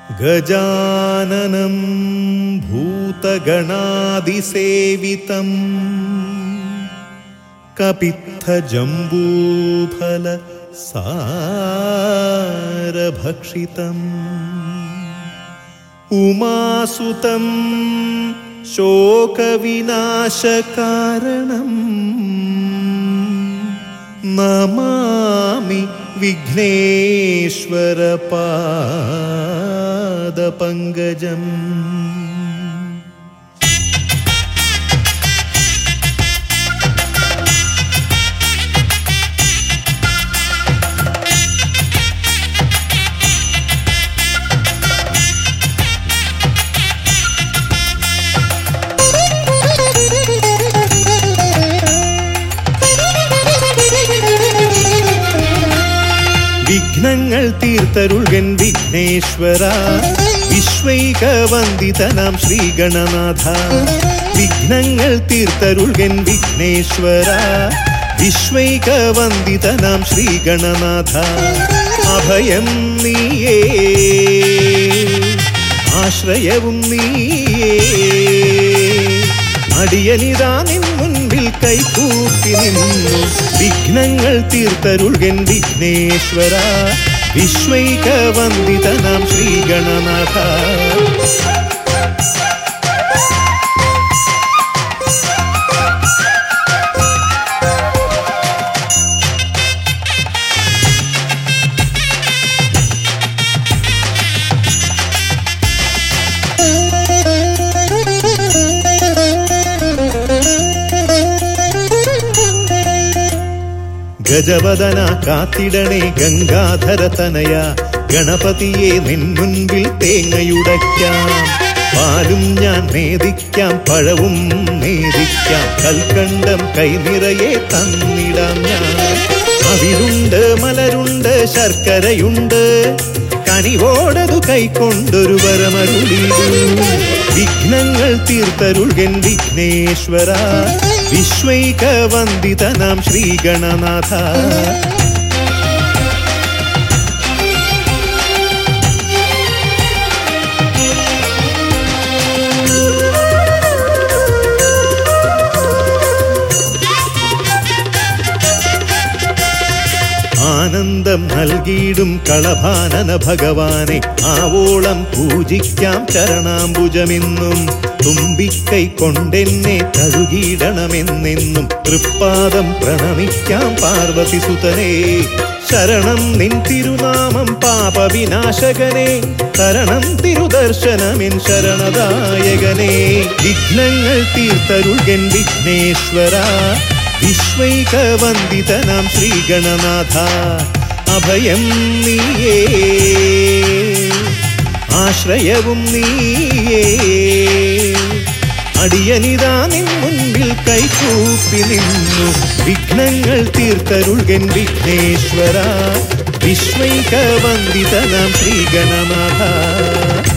गजाननं भूतगणादिसेवितम् कपित्थजम्बूफल सारभक्षितम् उमासुतं शोकविनाशकारणम् नमामि विघ्नेश्वरपादपङ्कजम् വിഘ്നങ്ങൾ തീർത്തരുൾകൻ വിഘ്നേശ്വര വിശ്വൈക വന്ദിതനാം ശ്രീഗണനാഥ വിഘ്നങ്ങൾ തീർത്തരുൾകൻ വിഘ്നേശ്വര വിശ്വൈക വന്ദിതനാം ശ്രീഗണനാഥ അഭയം നീയേ ആശ്രയവും നീയേ അടിയനിതാ നിൻ മുൻപിൽ കൈകൂപ്പി നിന്നു വിഘ്നങ്ങൾ തീർത്തരുൾകൻ വിഘ്നേശ്വര വിശ്വൈക വന്ദിതനാം ശ്രീഗണനാഥ ഗജവദന കാത്തിടണേ ഗംഗാധര തനയ ഗണപതിയെ നിൻ മുൻപിൽ തേങ്ങയുടയ്ക്കാം പാലും ഞാൻ നേദിക്കാം പഴവും നേദിക്കാം കൽക്കണ്ടം കൈനിറയെ തന്നിടാം ഞാൻ അവിലുണ്ട് മലരുണ്ട് ശർക്കരയുണ്ട് കനിവോടതു കൈക്കൊണ്ടൊരു വരമരുളിടൂ വിഘ്നങ്ങൾ തീർത്തരുൾകൻ വിഘ്നേശ്വര വിശ്വൈക വന്ദിതനാം ശ്രീഗണനാഥ ആനന്ദം നൽകിയിടും കളഭാനന ഭഗവാനെ ആവോളം പൂജിക്കാം ചരണാംബുജമെന്നും തുമ്പിക്കൈ കൊണ്ടെന്നെ കഴുകിയിടണമെന്നെന്നും തൃപ്പാദം പ്രണമിക്കാം പാർവതി സുതനെ ശരണം നിൻ തിരുനാമം പാപവിനാശകനെ തരണം തിരുദർശനമിൻ ശരണദായകനെ വിഘ്നങ്ങൾ തീർത്തരുൾകൻ വിഘ്നേശ്വര വിശ്വൈക വന്ദിതനാം ശ്രീഗണനാഥ അഭയം നീയേ ആശ്രയവും നീയേ അടിയനിതാ നിൻ മുൻപിൽ കൈകൂപ്പി നിന്നു വിഘ്നങ്ങൾ തീർത്തരുൾകൻ വിഘ്നേശ്വര വിശ്വൈക വന്ദിതനാം ശ്രീഗണനാഥ